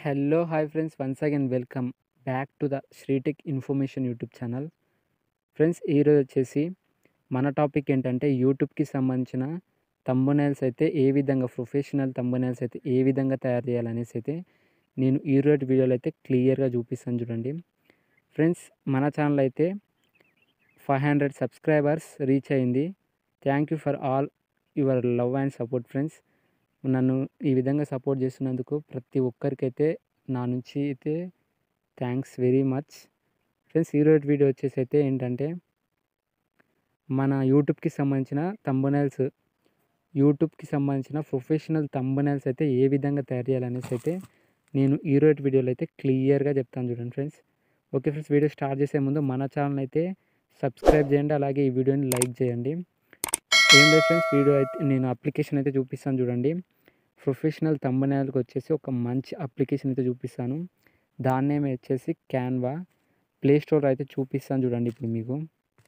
hello hi friends once again welcome back to the Sritech information YouTube channel friends ఈరోజు వచ్చేసి మన topic ఏంటంటే యూట్యూబ్కి సంబంధించిన తంబనైల్స్ అయితే ఏ విధంగా ప్రొఫెషనల్ తంబనైల్స్ అయితే ఏ విధంగా తయారు చేయాలనేసి అయితే నేను ఈరోజు వీడియోలో అయితే క్లియర్గా చూపిస్తాను చూడండి ఫ్రెండ్స్ మన ఛానల్ అయితే ఫైవ్ హండ్రెడ్ సబ్స్క్రైబర్స్ రీచ్ అయింది thank you for all your love and support friends నన్ను ఈ విధంగా సపోర్ట్ చేస్తున్నందుకు ప్రతి ఒక్కరికైతే నా నుంచి అయితే థ్యాంక్స్ వెరీ మచ్ ఫ్రెండ్స్ ఈరోజు వీడియో వచ్చేసి అయితే ఏంటంటే మన యూట్యూబ్కి సంబంధించిన తంబనైల్స్ యూట్యూబ్కి సంబంధించిన ప్రొఫెషనల్ తంబనైల్స్ అయితే ఏ విధంగా తయారు చేయాలనేసి అయితే నేను ఈరోజు వీడియోలో అయితే క్లియర్గా చెప్తాను చూడండి friends okay friends video start చేసే ముందు మన ఛానల్ అయితే సబ్స్క్రైబ్ చేయండి అలాగే ఈ వీడియోని లైక్ చేయండి ఏం లేదు ఫ్రెండ్స్ వీడియో అయితే నేను అప్లికేషన్ అయితే చూపిస్తాను చూడండి ప్రొఫెషనల్ తంబనైల్కి వచ్చేసి ఒక మంచి అప్లికేషన్ అయితే చూపిస్తాను దాని నేమ్ వచ్చేసి క్యాన్వా ప్లే స్టోర్ అయితే చూపిస్తాను చూడండి ఇప్పుడు మీకు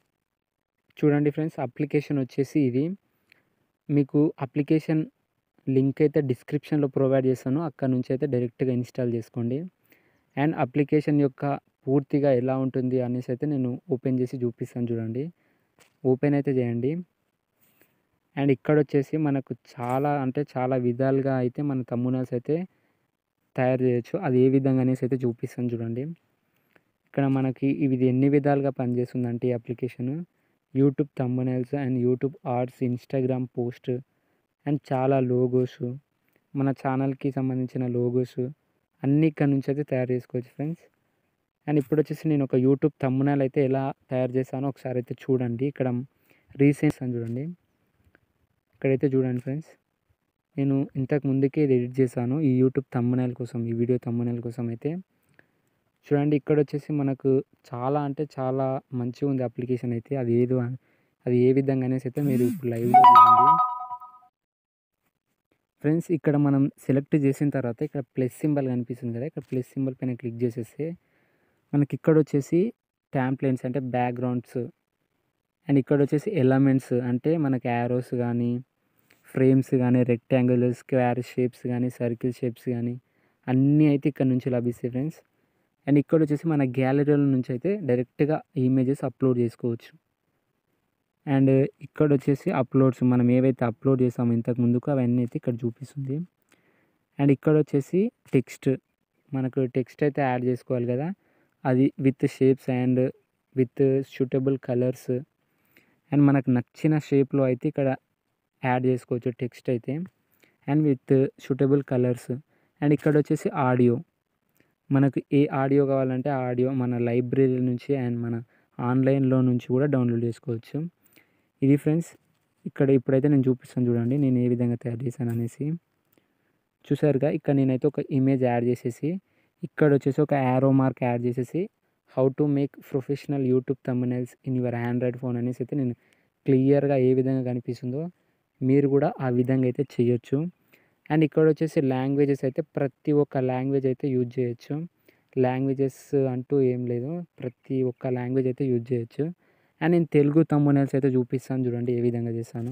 చూడండి ఫ్రెండ్స్ అప్లికేషన్ వచ్చేసి ఇది మీకు అప్లికేషన్ లింక్ అయితే డిస్క్రిప్షన్లో ప్రొవైడ్ చేస్తాను అక్కడ నుంచి అయితే డైరెక్ట్గా ఇన్స్టాల్ చేసుకోండి అండ్ అప్లికేషన్ యొక్క పూర్తిగా ఎలా ఉంటుంది అనేసి అయితే నేను ఓపెన్ చేసి చూపిస్తాను చూడండి ఓపెన్ అయితే చేయండి అండ్ ఇక్కడ వచ్చేసి మనకు చాలా అంటే చాలా విధాలుగా అయితే మన తమ్మునల్స్ అయితే తయారు చేయొచ్చు అది ఏ విధంగా అనేసి అయితే చూపిస్తాను చూడండి ఇక్కడ మనకి ఇది ఎన్ని విధాలుగా పనిచేస్తుందంటే ఈ application YouTube thumbnails and YouTube arts Instagram post and చాలా లోగోస్ మన ఛానల్కి సంబంధించిన లోగోస్ అన్ని ఇక్కడ నుంచి అయితే తయారు చేసుకోవచ్చు ఫ్రెండ్స్ అండ్ ఇప్పుడు వచ్చేసి నేను ఒక యూట్యూబ్ తమ్మునల్ అయితే ఎలా తయారు చేశానో ఒకసారి అయితే చూడండి ఇక్కడ రీసెంట్స్ అని చూడండి ఇక్కడైతే చూడండి ఫ్రెండ్స్ నేను ఇంతకు ముందుకే ఇది ఎడిట్ చేశాను ఈ యూట్యూబ్ తమ్మనైల్ కోసం ఈ వీడియో తమ్మనైల్ కోసం అయితే చూడండి ఇక్కడ వచ్చేసి మనకు చాలా అంటే చాలా మంచిగా ఉంది అప్లికేషన్ అయితే అది ఏదో అది ఏ విధంగా అనేసి అయితే మీరు ఇప్పుడు లైవ్లో చూడండి ఫ్రెండ్స్ ఇక్కడ మనం సెలెక్ట్ చేసిన తర్వాత ఇక్కడ ప్లస్ సింబల్ కనిపిస్తుంది కదా ఇక్కడ ప్లస్ సింబల్ పైన క్లిక్ చేసేస్తే మనకి ఇక్కడ వచ్చేసి ట్యాంప్లైన్స్ అంటే బ్యాక్గ్రౌండ్స్ అండ్ ఇక్కడ వచ్చేసి ఎలమెంట్స్ అంటే మనకి యారోస్ కానీ ఫ్రేమ్స్ కానీ రెక్టాంగిల్ స్క్వేర్ షేప్స్ కానీ సర్కిల్ షేప్స్ కానీ అన్నీ అయితే ఇక్కడ నుంచి లభిస్తాయి ఫ్రెండ్స్ అండ్ ఇక్కడ వచ్చేసి మన గ్యాలరీల నుంచి అయితే డైరెక్ట్గా ఇమేజెస్ అప్లోడ్ చేసుకోవచ్చు అండ్ ఇక్కడ వచ్చేసి అప్లోడ్స్ మనం ఏవైతే అప్లోడ్ చేసామో ఇంతకు ముందుకు అవన్నీ అయితే ఇక్కడ చూపిస్తుంది అండ్ ఇక్కడ వచ్చేసి టెక్స్ట్ మనకు టెక్స్ట్ అయితే యాడ్ చేసుకోవాలి కదా అది with shapes and with suitable colours and మనకు నచ్చిన షేప్లో అయితే ఇక్కడ యాడ్ చేసుకోవచ్చు టెక్స్ట్ అయితే and with suitable colours and ఇక్కడ వచ్చేసి ఆడియో మనకు ఏ ఆడియో కావాలంటే ఆడియో మన లైబ్రరీ నుంచి అండ్ మన ఆన్లైన్లో నుంచి కూడా డౌన్లోడ్ చేసుకోవచ్చు ఇది ఫ్రెండ్స్ ఇక్కడ ఇప్పుడైతే నేను చూపిస్తాను చూడండి నేను ఏ విధంగా తయారు చేశాను అనేసి చూసారుగా ఇక్కడ నేనైతే ఒక ఇమేజ్ యాడ్ చేసేసి ఇక్కడ వచ్చేసి ఒక యారో మార్క్ యాడ్ చేసేసి how to make professional YouTube thumbnails in your Android phone అనేసి అయితే నేను క్లియర్గా ఏ విధంగా కనిపిస్తుందో మీరు కూడా ఆ విధంగా అయితే చేయొచ్చు అండ్ ఇక్కడ వచ్చేసి లాంగ్వేజెస్ అయితే ప్రతి ఒక్క లాంగ్వేజ్ అయితే యూజ్ చేయొచ్చు లాంగ్వేజెస్ అంటూ ఏం లేదు ప్రతి ఒక్క లాంగ్వేజ్ అయితే యూజ్ చేయొచ్చు అండ్ నేను తెలుగు తమ్మునైల్స్ అయితే చూపిస్తాను చూడండి ఏ విధంగా చేస్తాను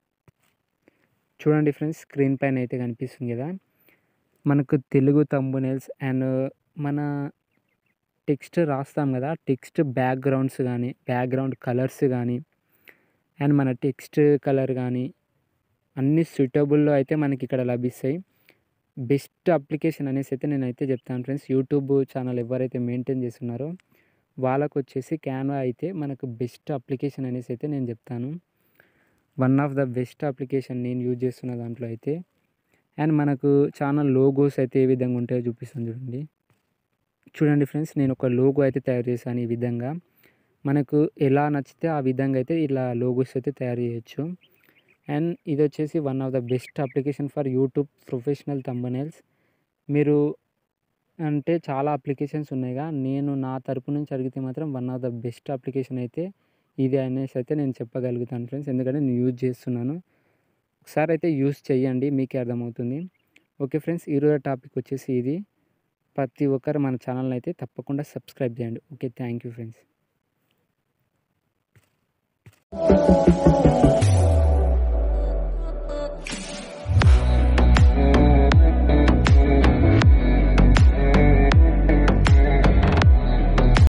చూడండి ఫ్రెండ్స్ స్క్రీన్ పైన అయితే కనిపిస్తుంది కదా మనకు తెలుగు తమ్మునైల్స్ అండ్ మన టెక్స్ట్ రాస్తాం కదా టెక్స్ట్ బ్యాక్గ్రౌండ్స్ కానీ బ్యాక్గ్రౌండ్ కలర్స్ కానీ అండ్ మన టెక్స్ట్ కలర్ కానీ అన్ని సూటబుల్లో అయితే మనకి ఇక్కడ లభిస్తాయి బెస్ట్ అప్లికేషన్ అనేసి అయితే నేనైతే చెప్తాను ఫ్రెండ్స్ యూట్యూబ్ ఛానల్ ఎవరైతే మెయింటైన్ చేస్తున్నారో వాళ్ళకు వచ్చేసి క్యాన్వా అయితే మనకు బెస్ట్ అప్లికేషన్ అనేసి అయితే నేను చెప్తాను one of the best application నేను యూజ్ చేస్తున్న దాంట్లో అయితే అండ్ మనకు ఛానల్ లోగోస్ అయితే ఏ విధంగా ఉంటాయో చూపిస్తాను చూడండి చూడండి ఫ్రెండ్స్ నేను ఒక లోగో అయితే తయారు చేశాను ఈ విధంగా మనకు ఎలా నచ్చితే ఆ విధంగా అయితే ఇలా లోగోస్ అయితే తయారు చేయొచ్చు అండ్ ఇది వచ్చేసి one of the best application for YouTube professional thumbnails మీరు అంటే చాలా అప్లికేషన్స్ ఉన్నాయిగా నేను నా తరపు నుంచి అడిగితే మాత్రం one of the best application అయితే ఇది అనేసి అయితే నేను చెప్పగలుగుతాను ఫ్రెండ్స్ ఎందుకంటే నేను యూజ్ చేస్తున్నాను ఒకసారి అయితే యూజ్ చేయండి మీకే అర్థమవుతుంది ఓకే ఫ్రెండ్స్ ఈరోజు టాపిక్ వచ్చేసి ఇది ప్రతి ఒక్కరు మన ఛానల్ని అయితే తప్పకుండా సబ్స్క్రైబ్ చేయండి ఓకే థ్యాంక్ యూ ఫ్రెండ్స్